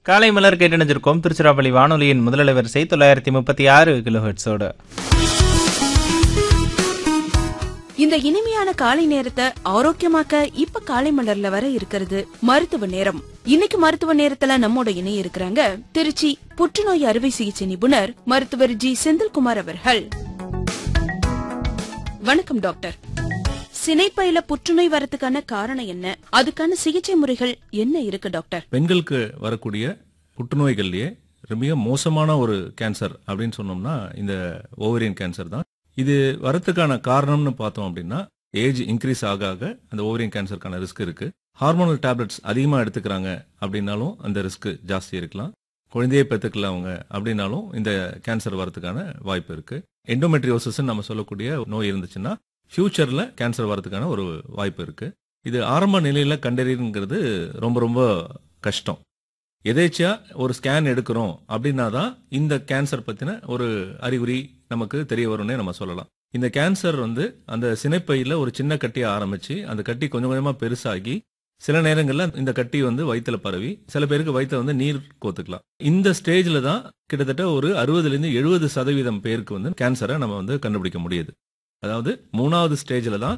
காலை மலர் கேட்டணிஞ்சிருக்கோம் திருச்சிராப்பள்ளி வானொலியின் முதல் வரிசை தொள்ளாயிரத்தி முப்பத்தி ஆறு கிலோஹெட்ஸோடு இந்த இனிமையான காலை நேரத்தை ஆரோக்கியமாக்க இப்ப காலை மலர்ல வர இருக்கிறது மருத்துவ நேரம் இன்னைக்கு மருத்துவ நேரத்துல நம்மோட இணைய இருக்கிறாங்க திருச்சி புற்றுநோய் அறுவை சிகிச்சை நிபுணர் மருத்துவர் ஜி செந்தில்குமார் அவர்கள் வணக்கம் டாக்டர் சினைப்பையில புற்றுநோய் வரதுக்கான காரணம் என்ன அதுக்கான சிகிச்சை முறைகள் என்ன இருக்கு டாக்டர் பெண்களுக்கு வரக்கூடிய புற்றுநோய்கள்லயே மிக மோசமான ஒரு கேன்சர் அப்படின்னு சொன்னோம்னா இந்த ஓவரியன் கேன்சர் தான் இது வரத்துக்கான காரணம்னு பார்த்தோம் அப்படின்னா ஏஜ் இன்க்ரீஸ் ஆக ஆக அந்த ஓவரியன் கேன்சருக்கான ரிஸ்க் இருக்கு ஹார்மோனல் டேப்லெட்ஸ் அதிகமாக எடுத்துக்கிறாங்க அப்படின்னாலும் அந்த ரிஸ்க் ஜாஸ்தி இருக்கலாம் குழந்தையே பெற்றுக்கல அவங்க அப்படின்னாலும் இந்த கேன்சர் வரதுக்கான வாய்ப்பு இருக்கு எண்டோமெட்ரியோசிஸ் நம்ம சொல்லக்கூடிய நோய் இருந்துச்சுன்னா ஃபியூச்சர்ல கேன்சர் வரதுக்கான ஒரு வாய்ப்பு இருக்கு இது ஆரம்ப நிலையில கண்டறியங்கிறது ரொம்ப ரொம்ப கஷ்டம் எதேச்சியா ஒரு ஸ்கேன் எடுக்கிறோம் அப்படின்னா தான் இந்த கேன்சர் பத்தின ஒரு அறிகுறி நமக்கு தெரிய வரும்னே நம்ம சொல்லலாம் இந்த கேன்சர் வந்து அந்த சினைப்பையில ஒரு சின்ன கட்டியை ஆரம்பிச்சு அந்த கட்டி கொஞ்சம் கொஞ்சமா பெருசாகி சில நேரங்கள்ல இந்த கட்டி வந்து வயித்துல பரவி சில பேருக்கு வயித்துல வந்து நீர் கோத்துக்கலாம் இந்த ஸ்டேஜ்ல தான் கிட்டத்தட்ட ஒரு அறுபதுல இருந்து எழுபது சதவீதம் பேருக்கு வந்து கேன்சரை நம்ம வந்து கண்டுபிடிக்க முடியுது அதாவது மூணாவது ஸ்டேஜ்ல தான்